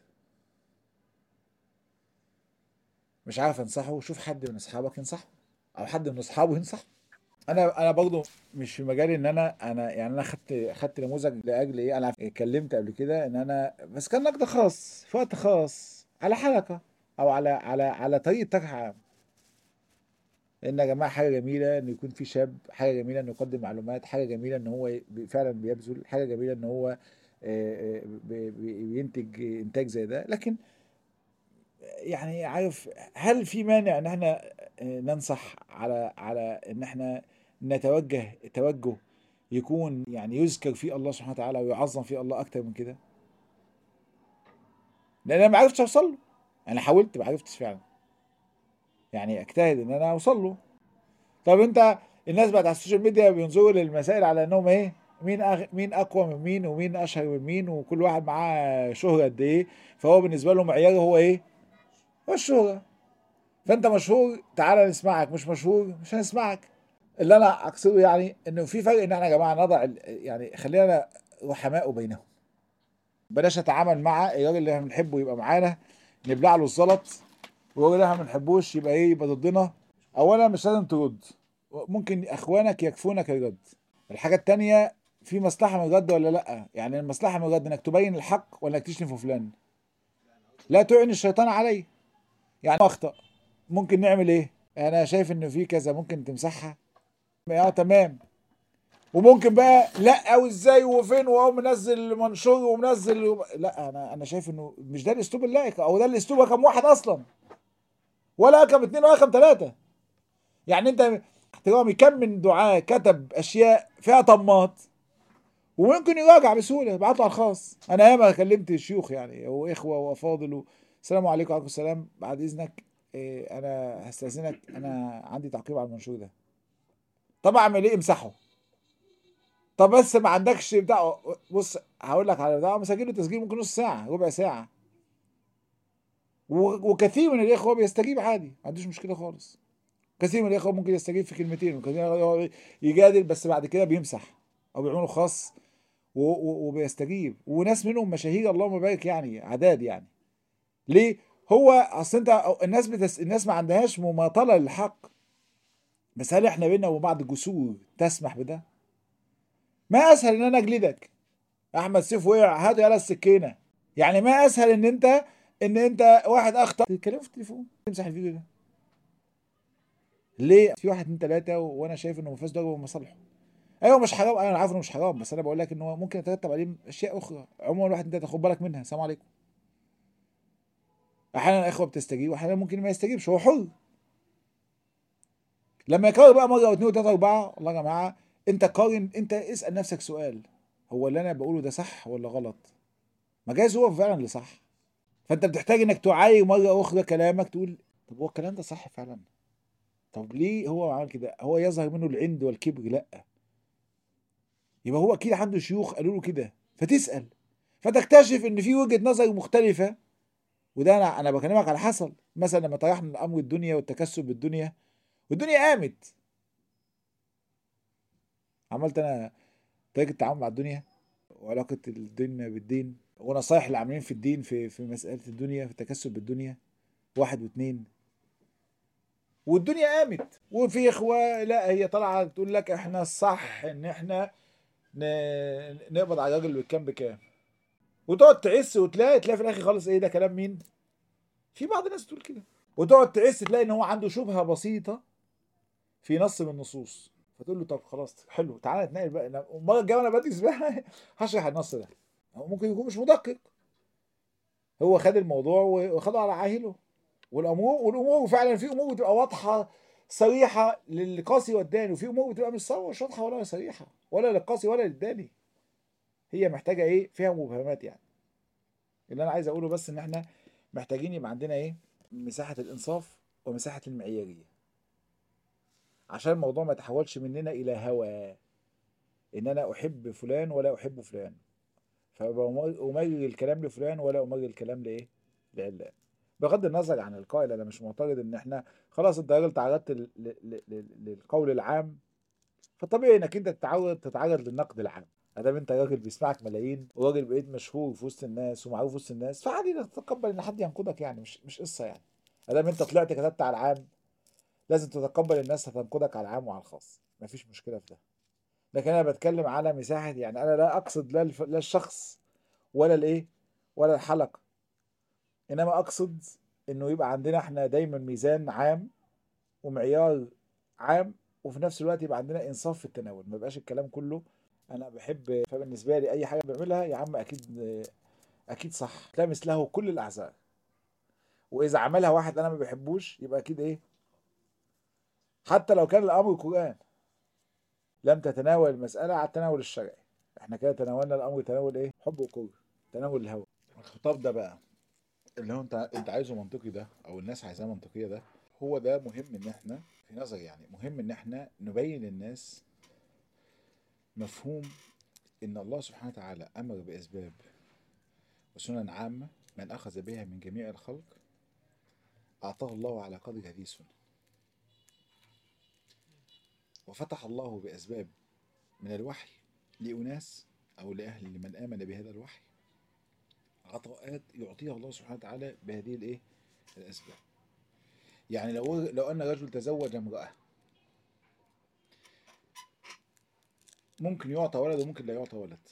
مش عارف انصحه شوف حد من اصحابك ينصحه او حد من اصحابه ينصحه انا انا برضه مش في مجالي ان انا انا يعني انا خدت خدت نموذج لاجل ايه انا اتكلمت قبل كده ان انا بس كان نقد خاص في وقت خاص على حلقه او على على على طريقه طرح عام ان يا جماعه حاجه جميله ان يكون في شاب حاجه جميله انه يقدم معلومات حاجه جميله ان هو بي- فعلا بيبذل حاجه جميله ان هو آه، آه، بي- بي- بينتج انتاج زي ده لكن يعني عارف هل في مانع ان احنا آه، ننصح على على ان احنا نتوجه توجه يكون يعني يذكر فيه الله سبحانه وتعالى ويعظم فيه الله اكتر من كده لان انا ما عرفتش اوصل له انا حاولت ما عرفتش فعلا يعني اجتهد ان انا اوصل له طب انت الناس بقت على السوشيال ميديا بينظروا للمسائل على انهم ايه مين أغ... مين اقوى من مين ومين اشهر من مين وكل واحد معاه شهره قد ايه فهو بالنسبه له معياره هو ايه هو الشهره فانت مشهور تعالى نسمعك مش مشهور مش هنسمعك اللي انا اقصده يعني انه في فرق ان احنا يا جماعه نضع ال- يعني خلينا رحماء بينهم بلاش نتعامل مع الراجل اللي احنا بنحبه يبقى معانا نبلع له الزلط والراجل اللي احنا ما بنحبوش يبقى ايه يبقى ضدنا اولا مش لازم ترد ممكن اخوانك يكفونك الرد الحاجه التانية في مصلحه من الرد ولا لا يعني المصلحه من الرد انك تبين الحق ولا انك تشتم في فلان لا تعن الشيطان عليه يعني اخطا ممكن نعمل ايه انا شايف انه في كذا ممكن تمسحها اه تمام وممكن بقى لا وازاي وفين وهو منزل منشور ومنزل و... لا انا انا شايف انه مش ده الاسلوب اللائق او ده الاسلوب رقم واحد اصلا ولا رقم اتنين ولا رقم تلاته يعني انت احترامي كم من دعاة كتب اشياء فيها طماط وممكن يراجع بسهوله يبعت له على الخاص انا ياما كلمت شيوخ يعني واخوه وافاضل و... السلام عليكم وعليكم السلام بعد اذنك إيه انا هستاذنك انا عندي تعقيب على المنشور ده طب اعمل ايه امسحه طب بس ما عندكش بتاع بص هقول لك على بتاع مسجله تسجيل ممكن نص ساعه ربع ساعه و- وكثير من الاخوه بيستجيب عادي ما عندوش مشكله خالص كثير من الاخوه ممكن يستجيب في كلمتين وكثير يجادل بس بعد كده بيمسح او بيعملوا خاص و- و- وبيستجيب وناس منهم مشاهير اللهم بارك يعني عداد يعني ليه هو اصل انت الناس بتس... الناس ما عندهاش مماطله للحق بس هل احنا بينا وبعض جسور تسمح بده ما اسهل ان انا اجلدك احمد سيف وقع هات يلا السكينه يعني ما اسهل ان انت ان انت واحد اخطا تتكلم في التليفون تمسح الفيديو ده ليه في واحد اتنين تلاته وانا شايف انه مفيش ضرر بمصالحه ايوه مش حرام انا عارف انه مش حرام بس انا بقول لك ان هو ممكن يترتب عليه اشياء اخرى عموما واحد انت تاخد بالك منها السلام عليكم احيانا الاخوه بتستجيب واحيانا ممكن ما يستجيبش هو حر لما يكرر بقى مره واثنين وثلاثه واربعه والله يا جماعه انت قارن انت اسال نفسك سؤال هو اللي انا بقوله ده صح ولا غلط ما جايز هو فعلا اللي صح فانت بتحتاج انك تعاير مره اخرى كلامك تقول طب هو الكلام ده صح فعلا طب ليه هو عمل كده هو يظهر منه العند والكبر لا يبقى هو اكيد عنده شيوخ قالوا له كده فتسال فتكتشف ان في وجهه نظر مختلفه وده انا انا بكلمك على حصل مثلا لما طرحنا الامر الدنيا والتكسب بالدنيا والدنيا قامت عملت انا طريقه التعامل مع الدنيا وعلاقه الدنيا بالدين ونصايح اللي عاملين في الدين في في مساله الدنيا في التكسب بالدنيا واحد واثنين والدنيا قامت وفي اخوه لا هي طالعه تقول لك احنا الصح ان احنا ن- نقبض على الراجل اللي بكام بكام وتقعد تعس وتلاقي تلاقي في الاخر خالص ايه ده كلام مين؟ في بعض الناس تقول كده وتقعد تعس تلاقي ان هو عنده شبهه بسيطه في نص من النصوص فتقول له طب خلاص حلو تعالى نتناقش بقى أنا- المره الجايه وانا بدرس بقى هشرح النص ده هو ممكن يكون مش مدقق هو خد الموضوع وخده على عاهله والامور والامور فعلا في امور بتبقى واضحه صريحه للقاسي والداني وفي امور بتبقى مش صريحه مش واضحه ولا صريحه ولا للقاسي ولا للداني هي محتاجه ايه فيها مبهمات يعني اللي انا عايز اقوله بس ان احنا محتاجين يبقى عندنا ايه مساحه الانصاف ومساحه المعياريه عشان الموضوع ما يتحولش مننا الى هوى ان انا احب فلان ولا احب فلان فامرر الكلام لفلان ولا امرر الكلام لايه لعلان بغض النظر عن القائل انا مش معتقد ان احنا خلاص انت راجل تعرضت لل- لل- لل- للقول العام فطبيعي انك انت تتعرض تتعرض للنقد العام ادام انت راجل بيسمعك ملايين وراجل بقيت مشهور في وسط الناس ومعروف في وسط الناس فعادي انك تتقبل ان حد ينقدك يعني مش مش قصه يعني ادام انت طلعت كتبت على العام لازم تتقبل الناس هتنقدك على العام وعلى الخاص مفيش مشكله في ده لكن انا بتكلم على مساحه يعني انا لا اقصد لا الف... لا الشخص ولا الايه ولا الحلقه انما اقصد انه يبقى عندنا احنا دايما ميزان عام ومعيار عام وفي نفس الوقت يبقى عندنا انصاف في التناول ما يبقاش الكلام كله انا بحب فبالنسبه لي اي حاجه بعملها يا عم اكيد اكيد صح تلامس له كل الاعذار واذا عملها واحد انا ما بحبوش يبقى اكيد ايه حتى لو كان الامر قران لم تتناول المساله على التناول الشرعي احنا كده تناولنا الامر تناول ايه حب وكره تناول الهوى الخطاب ده بقى اللي هو انت انت عايزه منطقي ده او الناس عايزاه منطقيه ده هو ده مهم ان احنا في نظري يعني مهم ان احنا نبين للناس مفهوم ان الله سبحانه وتعالى امر باسباب وسنن عامه من اخذ بها من جميع الخلق اعطاه الله على قدر هذه السنن وفتح الله باسباب من الوحي لاناس او لاهل لمن امن بهذا الوحي عطاءات يعطيها الله سبحانه وتعالى بهذه الايه الاسباب يعني لو لو ان رجل تزوج امراه ممكن يعطى ولد وممكن لا يعطى ولد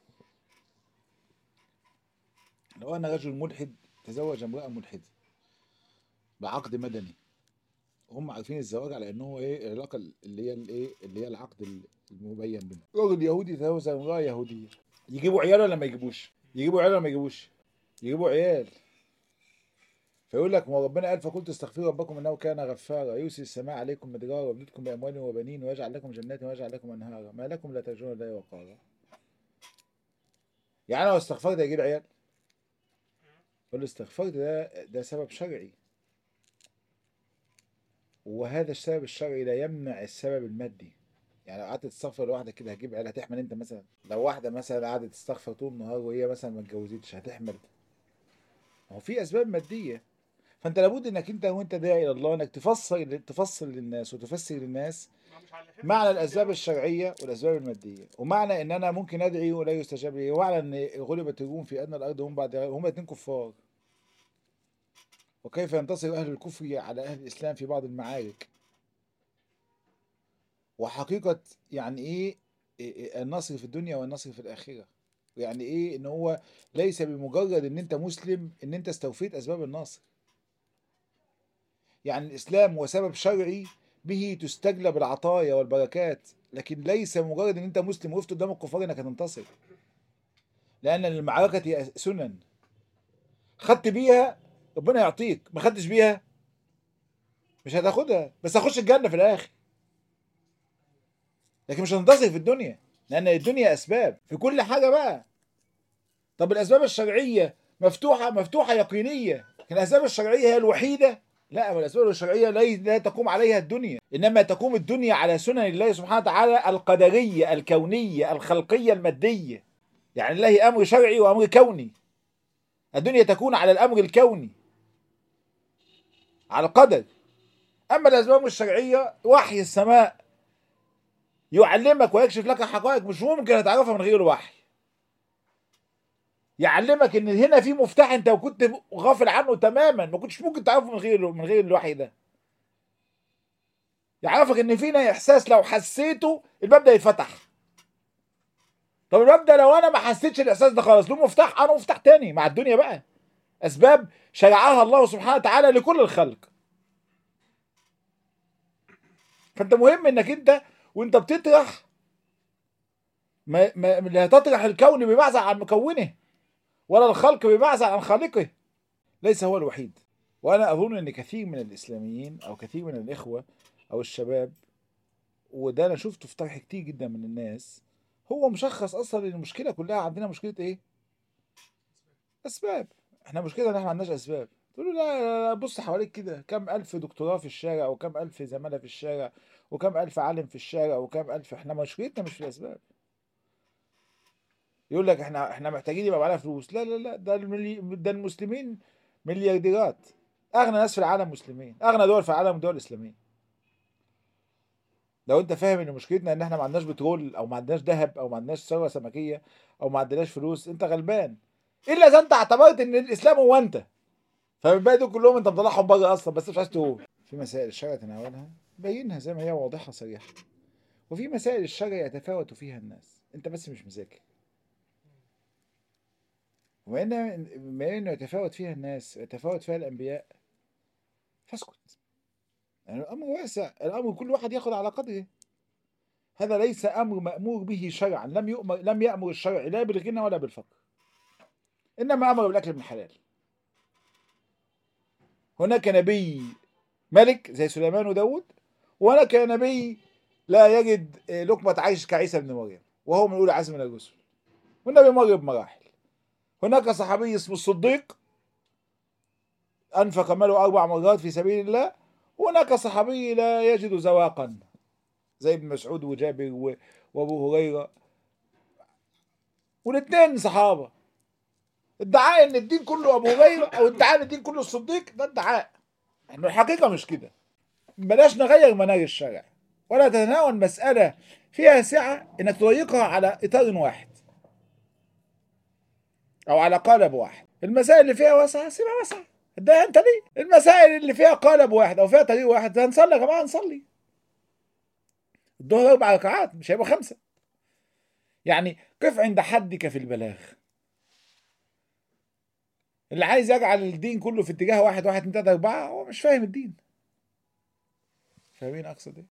لو ان رجل ملحد تزوج امراه ملحده بعقد مدني هم عارفين الزواج على انه هو ايه العلاقه اللي هي الايه اللي هي العقد المبين بينهم رجل يهودي تزوج امراه يهوديه يجيبوا عيال ولا ما يجيبوش يجيبوا عيال ولا ما يجيبوش يجيبوا عيال فيقول لك ما ربنا قال فقلت استغفروا ربكم انه كان غفارا يرسل السماء عليكم مدرارا ويمددكم باموال وبنين ويجعل لكم جنات ويجعل لكم انهارا ما لكم لا ترجون الله وقارا يعني لو استغفرت هيجيب عيال والاستغفار ده ده سبب شرعي وهذا السبب الشرعي لا يمنع السبب المادي يعني لو قعدت تستغفر لوحدك كده هتجيب عيال هتحمل انت مثلا لو واحده مثلا قعدت تستغفر طول النهار وهي مثلا ما اتجوزتش هتحمل هو في اسباب ماديه فانت لابد انك انت وانت داعي الى الله انك تفسر تفصل للناس وتفسر للناس معنى الاسباب الشرعيه والاسباب الماديه ومعنى ان انا ممكن ادعي ولا يستجاب لي ومعنى ان غلبت الروم في ادنى الارض هم بعد هم الاثنين كفار وكيف ينتصر اهل الكفر على اهل الاسلام في بعض المعارك وحقيقه يعني ايه النصر في الدنيا والنصر في الاخره يعني ايه ان هو ليس بمجرد ان انت مسلم ان انت استوفيت اسباب النصر يعني الاسلام هو سبب شرعي به تستجلب العطايا والبركات لكن ليس مجرد ان انت مسلم وقفت قدام الكفار انك هتنتصر لان المعركه سنن خدت بيها ربنا يعطيك ما خدتش بيها مش هتاخدها بس هخش الجنه في الاخر لكن مش هتنتصر في الدنيا لان الدنيا اسباب في كل حاجه بقى طب الاسباب الشرعيه مفتوحه مفتوحه يقينيه لكن الاسباب الشرعيه هي الوحيده لا الاسباب الشرعيه لا تقوم عليها الدنيا انما تقوم الدنيا على سنن الله سبحانه وتعالى القدريه الكونيه الخلقيه الماديه يعني الله امر شرعي وامر كوني الدنيا تكون على الامر الكوني على القدر اما الاسباب الشرعيه وحي السماء يعلمك ويكشف لك حقائق مش ممكن هتعرفها من غير الوحي يعلمك ان هنا في مفتاح انت كنت غافل عنه تماما ما كنتش ممكن تعرفه من غير من غير الوحي ده يعرفك ان فينا احساس لو حسيته الباب ده يتفتح طب الباب ده لو انا ما حسيتش الاحساس ده خالص له مفتاح انا مفتاح تاني مع الدنيا بقى اسباب شرعها الله سبحانه وتعالى لكل الخلق فانت مهم انك انت وانت بتطرح ما, ما لا تطرح الكون بمعزل عن مكونه ولا الخلق بمعزل عن خالقه ليس هو الوحيد وانا اظن ان كثير من الاسلاميين او كثير من الاخوه او الشباب وده انا شفته في طرح كتير جدا من الناس هو مشخص اصلا المشكله كلها عندنا مشكله ايه اسباب احنا مشكلة ان احنا ما عندناش اسباب تقول له لا, لا, لا بص حواليك كده كم الف دكتوراه في الشارع وكم الف زمالة في الشارع وكم الف عالم في الشارع وكم الف احنا مشكلتنا مش في الاسباب يقول لك احنا احنا محتاجين يبقى معانا فلوس لا لا لا ده الملي... ده المسلمين مليارديرات اغنى ناس في العالم مسلمين اغنى دول في العالم دول اسلاميه لو انت فاهم ان مشكلتنا ان احنا ما عندناش بترول او ما عندناش ذهب او ما عندناش ثروه سمكيه او ما عندناش فلوس انت غلبان الا اذا انت اعتبرت ان الاسلام هو انت فالباقي دول كلهم انت مطلعهم بره اصلا بس مش عايز تقول في مسائل الشرع تناولها بينها زي ما هي واضحه صريحه وفي مسائل الشرع يتفاوت فيها الناس انت بس مش مذاكر وما ان بما انه يتفاوت فيها الناس يتفاوت فيها الانبياء فاسكت يعني الامر واسع الامر كل واحد ياخذ على قدره هذا ليس امر مامور به شرعا لم يؤمر لم يامر الشرع لا بالغنى ولا بالفقر انما امر بالاكل من الحلال هناك نبي ملك زي سليمان وداود وهناك نبي لا يجد لقمة عيش كعيسى بن مريم وهو من أولى عزم من الرسل والنبي مر بمراحل هناك صحابي اسمه الصديق أنفق ماله أربع مرات في سبيل الله هناك صحابي لا يجد زواقا زي ابن مسعود وجابر و- وابو هريره والاثنين صحابه ادعاء ان الدين كله ابو هريره او ادعاء ان الدين كله الصديق ده ادعاء انه الحقيقه مش كده بلاش نغير منهج الشرع ولا تتناول مساله فيها سعه انك تضيقها على اطار واحد او على قالب واحد المسائل اللي فيها وسعه سيبها وسعه ده انت ليه المسائل اللي فيها قالب واحد او فيها طريق واحد هنصلي يا جماعه نصلي الظهر اربع ركعات مش هيبقى خمسه يعني قف عند حدك في البلاغ اللي عايز يجعل الدين كله في اتجاه واحد واحد اتنين تلاته اربعه هو مش فاهم الدين فاهمين اقصد ايه؟